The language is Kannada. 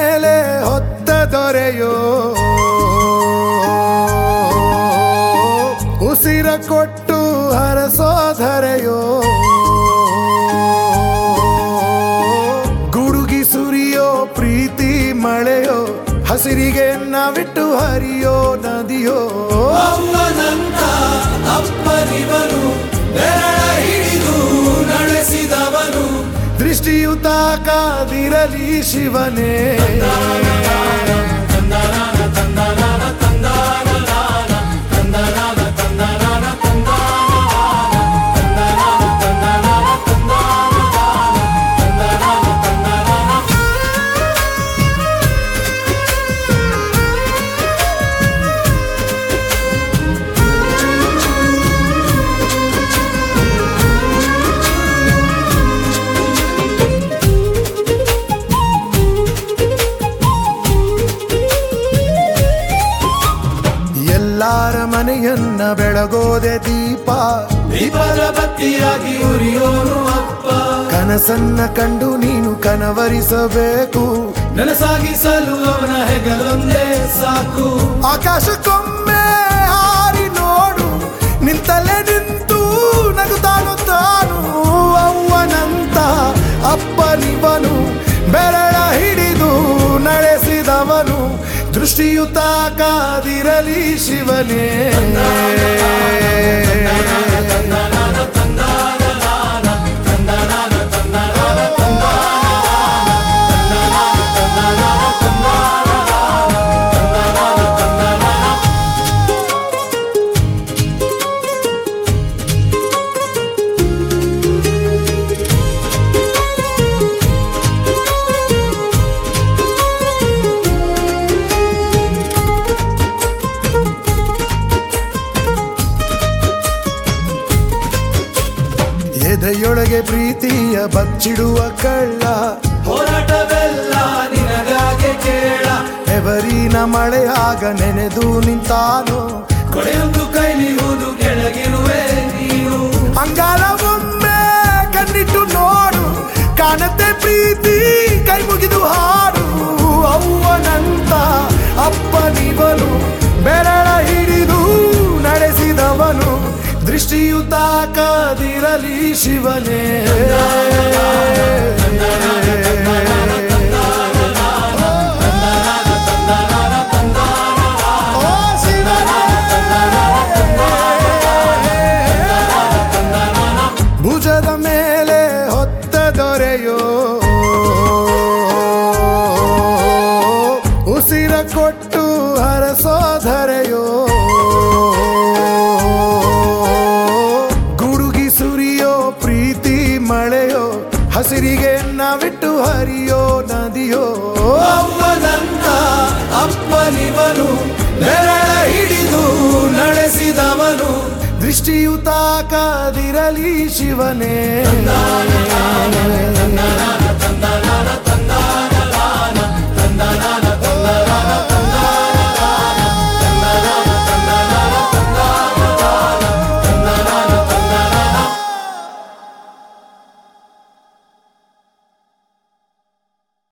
ಮೇಲೆ ಹೊತ್ತ ದೊರೆಯೋ ಉಸಿರ ಕೊಟ್ಟು ಹರಸೋಧರೆಯೋ ಗುಡುಗಿ ಸುರಿಯೋ ಪ್ರೀತಿ ಮಳೆಯೋ ಹಸಿರಿಗೆ ನಾವಿಟ್ಟು ಹರಿಯೋ ನದಿಯೋ ಅಮ್ಮನಂತ ಅಪ್ಪನಿವನು ಬೆರಳ ಹಿಡಿದು ನಡೆಸಿದವನು ದೃಷ್ಟಿಯು ತಾಕಾದಿರಲಿ ಶಿವನೇ ಎಲ್ಲಾರ ಮನೆಯನ್ನ ಬೆಳಗೋದೆ ದೀಪ ದೀಪದ ಬತ್ತಿಯಾಗಿ ಉರಿಯೋನು ಅಪ್ಪ ಕನಸನ್ನ ಕಂಡು ನೀನು ಕನವರಿಸಬೇಕು ನನಸಾಗಿಸಲು ಅವನ ಹೆಗಲೊಂದೇ ಸಾಕು ಆಕಾಶಕ್ಕೊಮ್ಮೆ ಹಾರಿ ನೋಡು ನಿಂತಲ್ಲೇ ನಿಂತು ನಗುತ್ತಾನು ತಾನು ಅವ್ವನಂತ ಅಪ್ಪನಿವನು ಬೆರಳ ಹಿಡಿದು ನಡೆಸಿದವನು ದೃಷ್ಟಿಯು ತಾಕಾದಿರಲಿ ಶಿವನೇ ಎದೆಯೊಳಗೆ ಪ್ರೀತಿಯ ಬಚ್ಚಿಡುವ ಕಳ್ಳ ಹೋರಾಟವೆಲ್ಲ ನಿನಗಾಗೆ ಕೇಳ ಎವರಿನ ಮಳೆಯಾಗ ನೆನೆದು ನಿಂತಾನು ಕೊಡೆಯೊಂದು ಕೈಲಿರುವುದು ಕೆಳಗಿರುವೆ ನೀನು ಅಂಗಾಲವೊಮ್ಮೆ ಕಣ್ಣಿಟ್ಟು ನೋಡು ಕಾಣತ್ತೆ ಪ್ರೀತಿ ಕೈ ಮುಗಿದು ಹಾಡು ಅವ್ವನಂತ ಅಪ್ಪನಿವನು ಬೆರಳ ಹಿಡಿದು ನಡೆಸಿದವನು ದೃಷ್ಟಿಯು ತಾಕದಿರಲಿ ಶಿವನೇ ಓ ಶಿವನೇ ಭುಜದ ಮೇಲೆ ಹೊತ್ತ ದೊರೆಯೋ ಉಸಿರ ಕೊಟ್ಟು ಹರಸೋಧರೆಯೋ ಗುಡುಗಿ ಸುರಿಯೋ ಪ್ರೀತಿ ಮಳೆಯೋ ಹಸಿರಿಗೆ ನಾವಿಟ್ಟು ಹರಿಯೋ ನದಿಯೋ ಅಮ್ಮನಂತ ಅಪ್ಪನಿವನು ಬೆರಳ ಹಿಡಿದು ನಡೆಸಿದವನು ದೃಷ್ಟಿಯು ತಾಕದಿರಲಿ ಶಿವನೇ ತಂದನ